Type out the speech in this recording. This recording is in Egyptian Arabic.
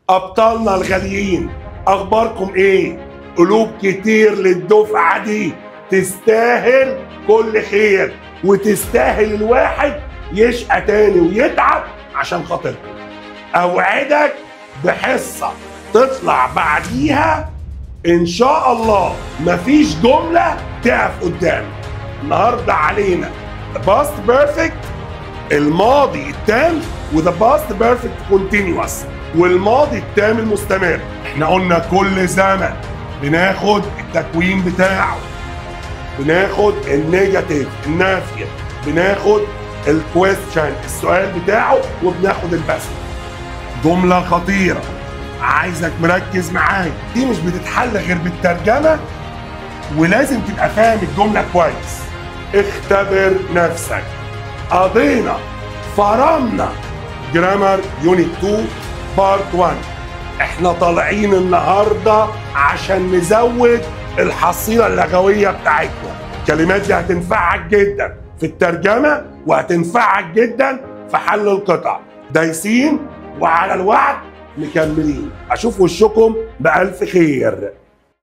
ابطالنا الغاليين اخباركم ايه قلوب كتير للدفعه دي تستاهل كل خير وتستاهل الواحد يشقى تاني ويتعب عشان خاطركم اوعدك بحصه تطلع بعديها ان شاء الله مفيش جمله تقف قدامك النهارده علينا باست بيرفكت الماضي التام وذا باست بيرفكت كونتينوس والماضي التام المستمر احنا قلنا كل زمن بناخد التكوين بتاعه بناخد النيجاتيف النافيه بناخد الكويستشن السؤال بتاعه وبناخد الباسف جمله خطيره عايزك مركز معايا دي مش بتتحل غير بالترجمه ولازم تبقى فاهم الجمله كويس اختبر نفسك قضينا فرمنا جرامر يونت 2 بارت 1 احنا طالعين النهارده عشان نزود الحصيله اللغويه بتاعتنا الكلمات دي هتنفعك جدا في الترجمه وهتنفعك جدا في حل القطع دايسين وعلى الوعد مكملين اشوف وشكم بالف خير